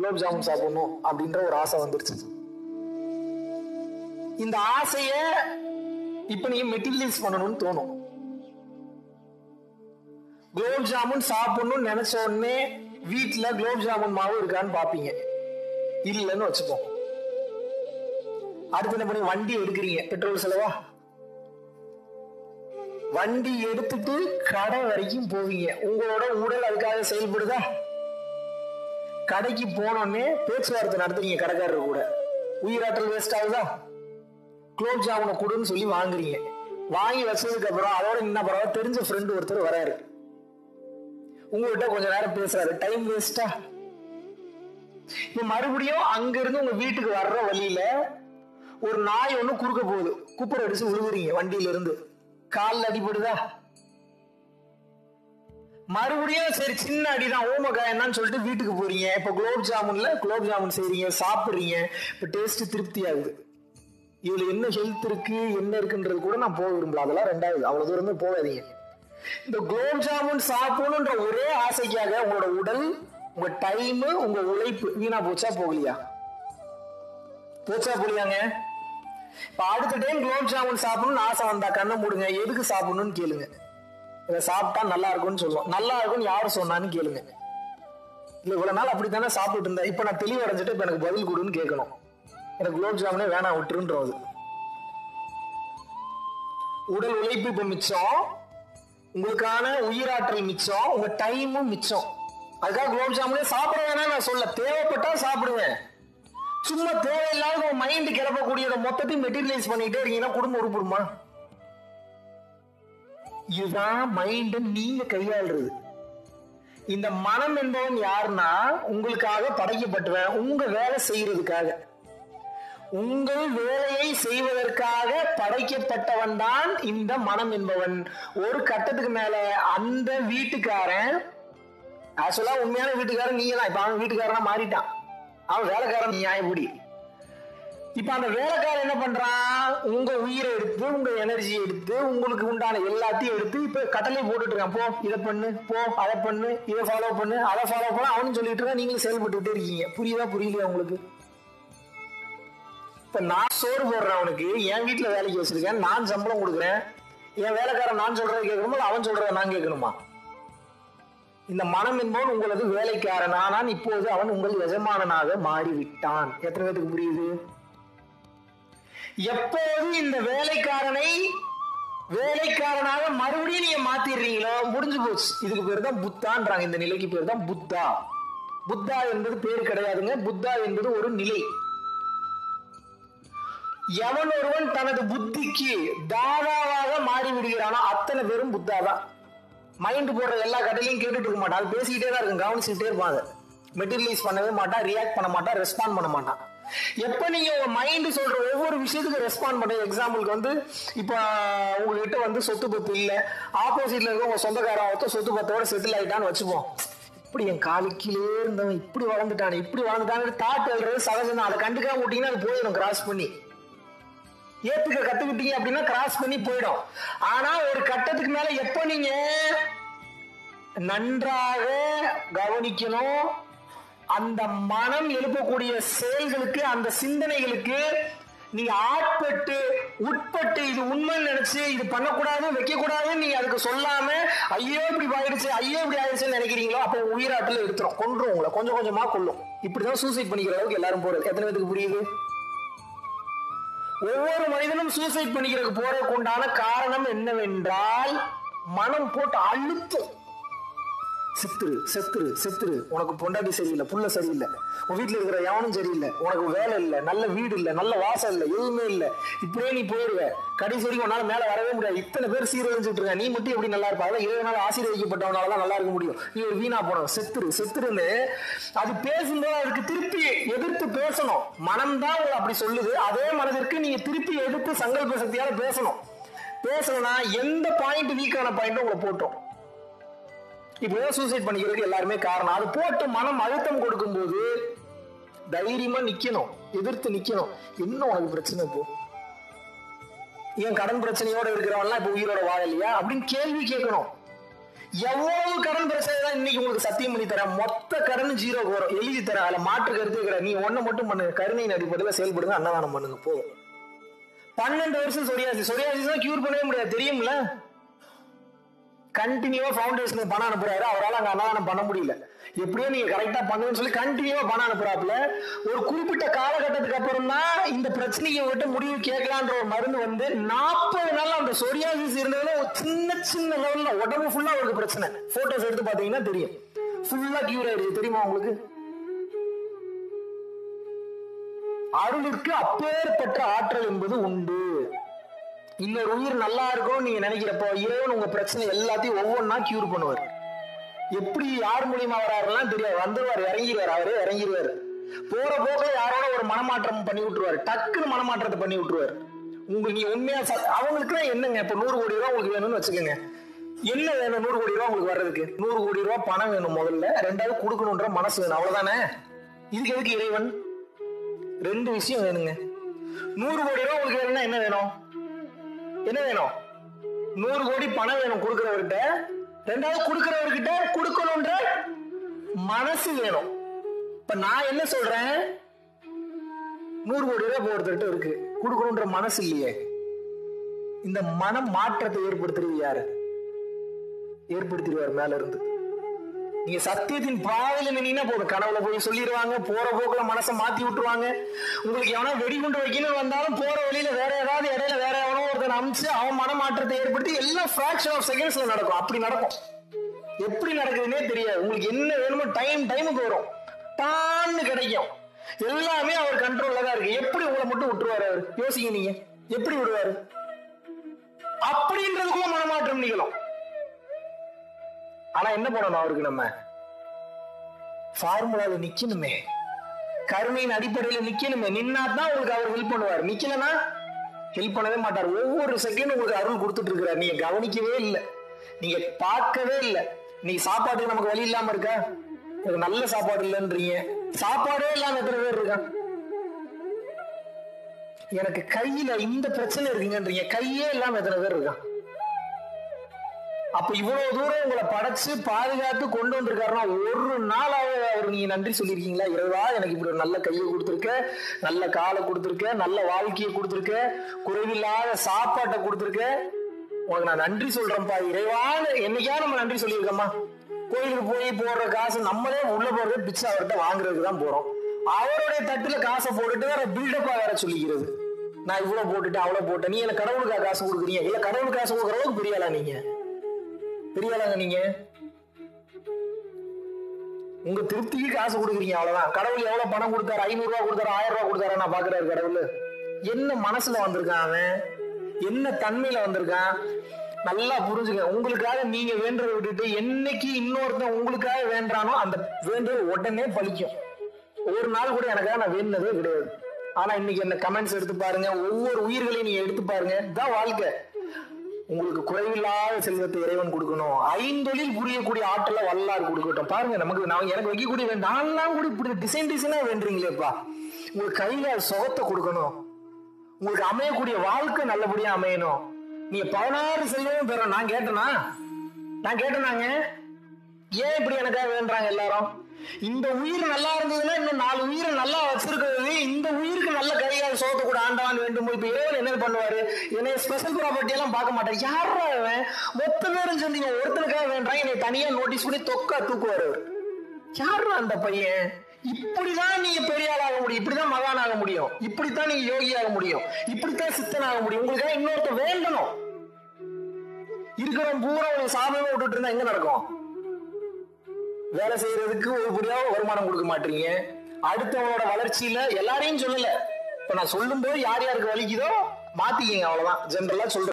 குலோப் ஜாமுன் சாப்பிடணும் அப்படின்ற ஒரு ஆசை வந்துருச்சு இந்த ஆசைய இப்ப நீங்க மெட்டீரியலைஸ் பண்ணணும்னு தோணும் குலோப் ஜாமுன் சாப்பிடணும்னு நினைச்ச உடனே வீட்டுல குலோப் ஜாமுன் மாவு இருக்கான்னு பாப்பீங்க இல்லைன்னு வச்சுப்போம் அடுத்து என்ன பண்ணி வண்டி எடுக்கிறீங்க பெட்ரோல் செலவா வண்டி எடுத்துட்டு கடை வரைக்கும் போவீங்க உங்களோட உடல் அதுக்காக செயல்படுதா கடைக்கு போனோடனே பேச்சுவார்த்தை நடத்துறீங்க கடைக்காரர் கூட உயிராற்றல் வேஸ்ட் ஆகுதா குலோப் ஜாமுனை கொடுன்னு சொல்லி வாங்குறீங்க வாங்கி வச்சதுக்கு அப்புறம் அதோட என்ன பரவாயில்ல தெரிஞ்ச ஃப்ரெண்டு ஒருத்தர் வராரு உங்ககிட்ட கொஞ்ச நேரம் பேசுறாரு டைம் வேஸ்டா இப்ப மறுபடியும் அங்க இருந்து உங்க வீட்டுக்கு வர்ற வழியில ஒரு நாய் ஒண்ணு குறுக்க போகுது குப்பர் அடிச்சு விழுகுறீங்க வண்டியில இருந்து கால்ல அடிபடுதா மறுபடியும் சரி சின்ன அடிதான் ஓமக்காயன்னு சொல்லிட்டு வீட்டுக்கு போறீங்க இப்ப குலோப் ஜாமுன்ல குலோப் ஜாமுன் செய்றீங்க சாப்பிடுறீங்க இப்ப டேஸ்ட் திருப்தி ஆகுது இதுல என்ன ஹெல்த் இருக்கு என்ன இருக்குன்றது கூட நான் போக விரும்பல அதெல்லாம் ரெண்டாவது அவ்வளவு தூரமே போகாதீங்க இந்த குலோப் ஜாமுன் சாப்பிடணுன்ற ஒரே ஆசைக்காக உங்களோட உடல் உங்க டைம் உங்க உழைப்பு வீணா போச்சா போகலையா போச்சா போலியாங்க இப்ப அடுத்த டைம் குலோப் ஜாமுன் சாப்பிடணும்னு ஆசை வந்தா கண்ணை மூடுங்க எதுக்கு சாப்பிடணும்னு கேளுங்க இதை சாப்பிட்டா நல்லா இருக்கும்னு சொல்லுவோம் நல்லா இருக்கும்னு யாரு சொன்னான்னு கேளுங்க இல்ல இவ்வளவு நாள் அப்படித்தானே சாப்பிட்டு இருந்தேன் இப்ப நான் தெளிவடைஞ்சிட்டு இப்ப எனக்கு பதில் கொடுன்னு கேட்கணும் எனக்கு குலோப் ஜாமுனே வேணாம் விட்டுருன்றது உடல் உழைப்பு இப்ப மிச்சம் உங்களுக்கான உயிராற்றல் மிச்சம் உங்க டைமும் மிச்சம் அதுக்காக குலோப் ஜாமுனே சாப்பிட வேணாம் நான் சொல்ல தேவைப்பட்டா சாப்பிடுவேன் சும்மா தேவையில்லாத உங்க மைண்ட் கிளப்பக்கூடியதை மொத்தத்தையும் மெட்டீரியலைஸ் பண்ணிட்டே இருக்கீங்கன்னா குடும்பம் உருப்படுமா இதுதான் மைண்ட நீங்க கையாளுறது இந்த மனம் என்பவன் யாருன்னா உங்களுக்காக படைக்கப்பட்டவன் உங்க வேலை செய்யறதுக்காக உங்கள் வேலையை செய்வதற்காக படைக்கப்பட்டவன் தான் இந்த மனம் என்பவன் ஒரு கட்டத்துக்கு மேல அந்த வீட்டுக்காரன் ஆக்சுவலா உண்மையான வீட்டுக்காரன் நீங்க தான் இப்ப அவன் வீட்டுக்காரனா மாறிட்டான் அவன் வேலைக்காரன் நியாயப்படி இப்ப அந்த வேலைக்காரன் என்ன பண்றான் உங்க உயிரை எடுத்து உங்க எனர்ஜி எடுத்து உங்களுக்கு உண்டான எல்லாத்தையும் எடுத்து இப்ப கட்டளை போட்டுட்டு இருக்கான் போ இதை பண்ணு போ அதை பண்ணு இதை ஃபாலோ பண்ணு அதை ஃபாலோ பண்ண அவனும் சொல்லிட்டு இருக்கான் நீங்களும் செயல்பட்டுட்டே இருக்கீங்க புரியுதா புரியலையா உங்களுக்கு இப்ப நான் சோறு போடுறேன் அவனுக்கு என் வீட்டுல வேலைக்கு வச்சிருக்கேன் நான் சம்பளம் கொடுக்குறேன் என் வேலைக்காரன் நான் சொல்றதை கேட்கணுமா இல்ல அவன் சொல்றதை நான் கேட்கணுமா இந்த மனம் என்பவன் உங்களது வேலைக்காரன் ஆனால் இப்போது அவன் உங்கள் எஜமானனாக மாறிவிட்டான் எத்தனை பேருக்கு புரியுது எப்போது இந்த வேலைக்காரனை வேலைக்காரனாக மறுபடியும் நீங்க மாத்திடுறீங்களோ முடிஞ்சு போச்சு இதுக்கு பேர் தான் புத்தான்றாங்க இந்த நிலைக்கு பேர் தான் புத்தா புத்தா என்பது பேர் கிடையாதுங்க புத்தா என்பது ஒரு நிலை எவன் ஒருவன் தனது புத்திக்கு தாதாவாக மாறி விடுகிறானோ அத்தனை பேரும் புத்தாதான் மைண்ட் போடுற எல்லா கடையிலையும் கேட்டுட்டு இருக்க மாட்டான் அது பேசிக்கிட்டே தான் இருக்கும் கவனிச்சுக்கிட்டே இருப்பான் அதை மெட்டீரியலைஸ் பண்ணவே மாட்டான் ரியாக்ட் பண்ண மாட்டான் ரெஸ்பாண்ட் பண்ண மாட்டான் எப்ப நீங்க உங்க மைண்ட் சொல்ற ஒவ்வொரு விஷயத்துக்கும் ரெஸ்பாண்ட் பண்ண எக்ஸாம்பிளுக்கு வந்து இப்ப உங்ககிட்ட வந்து சொத்து பத்து இல்ல ஆப்போசிட்ல இருக்க உங்க சொந்தக்காரன் ஒருத்தர் சொத்து பத்தோட செட்டில் ஆயிட்டான்னு வச்சுப்போம் இப்படி என் காலுக்கிலே இருந்தவன் இப்படி வளர்ந்துட்டானே இப்படி வளர்ந்துட்டான்னு தாட் எழுறது சகஜம் தான் அதை கண்டுக்காம விட்டீங்கன்னா அது போயிடும் கிராஸ் பண்ணி ஏத்துக்க கத்துக்கிட்டீங்க அப்படின்னா கிராஸ் பண்ணி போயிடும் ஆனா ஒரு கட்டத்துக்கு மேல எப்ப நீங்க நன்றாக கவனிக்கணும் அந்த மனம் எழுப்பக்கூடிய செயல்களுக்கு அந்த சிந்தனைகளுக்கு நீங்க ஆட்பட்டு உட்பட்டு இது உண்மைன்னு நினைச்சு இது பண்ணக்கூடாது வைக்க கூடாதுன்னு நீங்க அதுக்கு சொல்லாம ஐயோ இப்படி ஆயிடுச்சு ஐயோ இப்படி ஆயிடுச்சுன்னு நினைக்கிறீங்களோ அப்போ உயிராட்டில் எடுத்துரும் கொன்றும் உங்களை கொஞ்சம் கொஞ்சமா கொல்லும் இப்படிதான் சூசைட் பண்ணிக்கிற அளவுக்கு எல்லாரும் போறது எத்தனை பேருக்கு புரியுது ஒவ்வொரு மனிதனும் சூசைட் பண்ணிக்கிறதுக்கு போறதுக்கு உண்டான காரணம் என்னவென்றால் மனம் போட்டு அழுத்தும் செத்துரு செத்துரு செத்துரு உனக்கு பொண்டாட்டி சரியில்லை புள்ள சரியில்லை உன் வீட்டுல இருக்கிற எவனும் சரியில்லை உனக்கு வேலை இல்லை நல்ல வீடு இல்லை நல்ல வாசல் இல்லை எதுவுமே இல்லை இப்படியே நீ போயிருவ கடைசி வரைக்கும் உன்னால மேல வரவே முடியாது இத்தனை பேர் சீரழிஞ்சுட்டு இருக்க நீ மட்டும் எப்படி நல்லா இருப்பா அதான் இருபது நாள் ஆசீர்வதிக்கப்பட்டவனால தான் நல்லா இருக்க முடியும் நீ ஒரு வீணா போனோம் செத்துரு செத்துருன்னு அது பேசும்போது அதுக்கு திருப்பி எதிர்த்து பேசணும் மனம் தான் உங்களை அப்படி சொல்லுது அதே மனதிற்கு நீங்க திருப்பி எதிர்த்து சங்கல்ப சக்தியால பேசணும் பேசணும்னா எந்த பாயிண்ட் வீக்கான பாயிண்ட் உங்களை போட்டோம் இப்படிதான் சூசைட் பண்ணிக்கிறதுக்கு எல்லாருமே காரணம் அது போட்டு மனம் அழுத்தம் கொடுக்கும்போது தைரியமா நிக்கணும் எதிர்த்து நிக்கணும் என்ன உனக்கு பிரச்சனை இப்போ ஏன் கடன் பிரச்சனையோட இருக்கிறவன்லாம் இப்ப உயிரோட வாழலையா அப்படின்னு கேள்வி கேட்கணும் எவ்வளவு கடன் பிரச்சனை தான் இன்னைக்கு உங்களுக்கு சத்தியம் பண்ணி தரேன் மொத்த கடன் ஜீரோக்கு வரும் எழுதி தரேன் அதுல மாற்று கருத்து இருக்கிற நீ ஒண்ணு மட்டும் பண்ணுங்க கருணையின் அடிப்படையில் செயல்படுங்க அன்னதானம் பண்ணுங்க போதும் பன்னெண்டு வருஷம் சொரியாசி சொரியாசி தான் கியூர் பண்ணவே முடியாது தெரியும்ல கண்டினியூவா ஃபவுண்டேஷனுக்கு பணம் அனுப்புறாரு அவரால் அங்க அன்னதானம் பண்ண முடியல எப்படியோ நீங்க கரெக்டா பண்ணுன்னு சொல்லி கண்டினியூவா பணம் அனுப்புறாப்புல ஒரு குறிப்பிட்ட காலகட்டத்துக்கு அப்புறம் தான் இந்த பிரச்சனையை விட்டு முடிவு கேட்கலான்ற ஒரு மருந்து வந்து நாற்பது நாள் அந்த சொரியாசிஸ் இருந்ததுல ஒரு சின்ன சின்ன லெவல்ல உடம்பு ஃபுல்லா அவருக்கு பிரச்சனை போட்டோஸ் எடுத்து பாத்தீங்கன்னா தெரியும் ஃபுல்லா கியூர் ஆயிடுது தெரியுமா உங்களுக்கு அருளிற்கு அப்பேற்பட்ட ஆற்றல் என்பது உண்டு இன்னொரு உயிர் நல்லா இருக்கும் நீங்க நினைக்கிறப்போ இறைவன் உங்க பிரச்சனை எல்லாத்தையும் ஒவ்வொன்றா கியூர் பண்ணுவார் எப்படி யார் மூலியமா வராருலாம் தெரியாது வந்துருவார் இறங்கிடுவார் அவரே இறங்கிடுவார் போற போக்குல யாரோட ஒரு மனமாற்றம் பண்ணி விட்டுருவாரு டக்குன்னு மனமாற்றத்தை பண்ணி விட்டுருவாரு உங்களுக்கு நீ உண்மையா அவங்களுக்கு என்னங்க இப்ப நூறு கோடி ரூபா உங்களுக்கு வேணும்னு வச்சுக்கோங்க என்ன வேணும் நூறு கோடி ரூபா உங்களுக்கு வர்றதுக்கு நூறு கோடி ரூபா பணம் வேணும் முதல்ல ரெண்டாவது கொடுக்கணுன்ற மனசு வேணும் அவ்வளவுதானே இதுக்கு எதுக்கு இறைவன் ரெண்டு விஷயம் வேணுங்க நூறு கோடி ரூபா உங்களுக்கு வேணும்னா என்ன வேணும் என்ன வேணும் நூறு கோடி பணம் வேணும் கொடுக்கிறவர்கிட்ட ரெண்டாவது கொடுக்கிறவர்கிட்ட கொடுக்கணும்ன்ற மனசு வேணும் இப்ப நான் என்ன சொல்றேன் நூறு கோடி ரூபாய் போறதுகிட்ட இருக்கு கொடுக்கணும்ன்ற மனசு இல்லையே இந்த மனம் மாற்றத்தை ஏற்படுத்துறது யாரு ஏற்படுத்திடுவார் மேல இருந்து நீங்க சத்தியத்தின் பாதையில நின்னீங்கன்னா போதும் கனவுல போய் சொல்லிடுவாங்க போற போக்குல மனசை மாத்தி விட்டுருவாங்க உங்களுக்கு எவனா வெடிகுண்டு வைக்கணும்னு வந்தாலும் போற வழியில வேற ஏதாவது இடையில வேற எவனோ ஒருத்தன் அமிச்சு அவன் மனமாற்றத்தை ஏற்படுத்தி எல்லாம் ஃபிராக்ஷன் ஆஃப் செகண்ட்ஸ்ல நடக்கும் அப்படி நடக்கும் எப்படி நடக்குதுன்னே தெரியாது உங்களுக்கு என்ன வேணுமோ டைம் டைமுக்கு வரும் டான்னு கிடைக்கும் எல்லாமே அவர் கண்ட்ரோல்ல தான் இருக்கு எப்படி உங்களை மட்டும் விட்டுருவாரு அவர் யோசிங்க நீங்க எப்படி விடுவாரு அப்படின்றதுக்குள்ள மனமாற்றம் நிகழும் ஆனா என்ன பண்ணணும் அவருக்கு நம்ம ஃபார்முலால நிக்கணுமே கருணையின் அடிப்படையில நிக்கணுமே நின்னா தான் உங்களுக்கு அவர் ஹெல்ப் பண்ணுவார் நிக்கலனா ஹெல்ப் பண்ணவே மாட்டார் ஒவ்வொரு செகண்டும் உங்களுக்கு அருள் கொடுத்துட்டு இருக்கிறார் நீங்க கவனிக்கவே இல்லை நீங்க பார்க்கவே இல்லை நீங்க சாப்பாட்டுக்கு நமக்கு வழி இல்லாம இருக்கா எனக்கு நல்ல சாப்பாடு இல்லைன்றீங்க சாப்பாடே இல்லாம எத்தனை பேர் இருக்கான் எனக்கு கையில இந்த பிரச்சனை இருக்குங்கன்றீங்க கையே இல்லாம எத்தனை பேர் இருக்கான் அப்ப இவ்வளவு தூரம் உங்களை படைச்சு பாதுகாத்து கொண்டு வந்திருக்காருன்னா ஒரு நாளாவது அவர் நீங்க நன்றி சொல்லியிருக்கீங்களா இறைவா எனக்கு இப்படி ஒரு நல்ல கையை கொடுத்துருக்க நல்ல காலை கொடுத்துருக்க நல்ல வாழ்க்கையை கொடுத்துருக்க குறைவில்லாத சாப்பாட்டை கொடுத்துருக்க உனக்கு நான் நன்றி சொல்றேன்ப்பா இறைவான்னு என்னைக்கா நம்ம நன்றி சொல்லியிருக்கோமா கோயிலுக்கு போய் போடுற காசு நம்மளே உள்ள போறது பிச்சை அவர்கிட்ட வாங்குறதுக்கு தான் போறோம் அவருடைய தட்டுல காசை போட்டுட்டு வேற பில்டப்பா வேற சொல்லிக்கிறது நான் இவ்வளவு போட்டுட்டு அவ்வளவு போட்டேன் நீ எனக்கு கடவுளுக்கா காசு கொடுக்குறீங்க இல்ல கடவுளுக்கு காசு கொடுக்குற அளவுக்கு பெரிய ஆளா நீங்க பெரிய ஆளாங்க நீங்க உங்க திருப்திக்கு காசு கொடுக்குறீங்க அவ்வளவுதான் கடவுள் எவ்வளவு பணம் கொடுத்தாரு ஐநூறு ரூபாய் கொடுத்தாரு ஆயிரம் ரூபாய் கொடுத்தாரு நான் பாக்குறாரு கடவுள் என்ன மனசுல வந்திருக்கான் அவன் என்ன தன்மையில வந்திருக்கான் நல்லா புரிஞ்சுங்க உங்களுக்காக நீங்க வேண்டதை விட்டுட்டு என்னைக்கு இன்னொருத்தன் உங்களுக்காக வேண்டானோ அந்த வேண்டது உடனே பலிக்கும் ஒரு நாள் கூட எனக்காக நான் வேண்டினதே கிடையாது ஆனா இன்னைக்கு என்ன கமெண்ட்ஸ் எடுத்து பாருங்க ஒவ்வொரு உயிர்களையும் நீங்க எடுத்து பாருங்க இதான் வாழ்க்கை உங்களுக்கு குறைவில்லாத செல்வத்தை இறைவன் கொடுக்கணும் ஐந்தொழில் புரியக்கூடிய ஆற்றல வல்லார் கொடுக்கட்டும் பாருங்க நமக்கு நான் எனக்கு வைக்கக்கூடிய வேண்டாம் நான்லாம் கூட இப்படி டிசைன் டிசைனா வேண்டுறீங்களேப்பா உங்களுக்கு கையில சுகத்தை கொடுக்கணும் உங்களுக்கு அமையக்கூடிய வாழ்க்கை நல்லபடியா அமையணும் நீங்க பதினாறு செல்வமும் பெறணும் நான் கேட்டேனா நான் கேட்டேனாங்க ஏன் இப்படி எனக்காக வேண்டாங்க எல்லாரும் இந்த உயிர் நல்லா இருந்ததுன்னா இன்னும் நாலு உயிரை நல்லா வச்சிருக்கிறது இந்த உயிருக்கு நல்ல கையால் சோத்த கூட ஆண்டவான் வேண்டும் இப்ப இறைவன் என்ன பண்ணுவாரு என்னை ஸ்பெஷல் ப்ராப்பர்ட்டி எல்லாம் பார்க்க மாட்டேன் யாரா அவன் மொத்த பேரும் சொன்னீங்க ஒருத்தனுக்காக வேண்டாம் என்னை தனியா நோட்டீஸ் பண்ணி தொக்கா தூக்குவாரு அவர் யாரா அந்த பையன் இப்படிதான் நீங்க பெரிய ஆளாக முடியும் இப்படிதான் மகான் ஆக முடியும் இப்படித்தான் நீங்க யோகி ஆக முடியும் இப்படித்தான் சித்தன் ஆக முடியும் உங்களுக்காக இன்னொருத்த வேண்டணும் இருக்கிறவன் பூரா ஒரு சாபமே விட்டுட்டு இருந்தா எங்க நடக்கும் வேலை செய்யறதுக்கு ஒருபடியா வருமானம் கொடுக்க மாட்டீங்க அடுத்தவனோட வளர்ச்சியில எல்லாரையும் சொல்லல இப்ப நான் சொல்லும் போது யார் யாருக்கு வலிக்குதோ மாத்திக்கங்க அவ்வளவுதான் ஜென்ரலா சொல்றேன்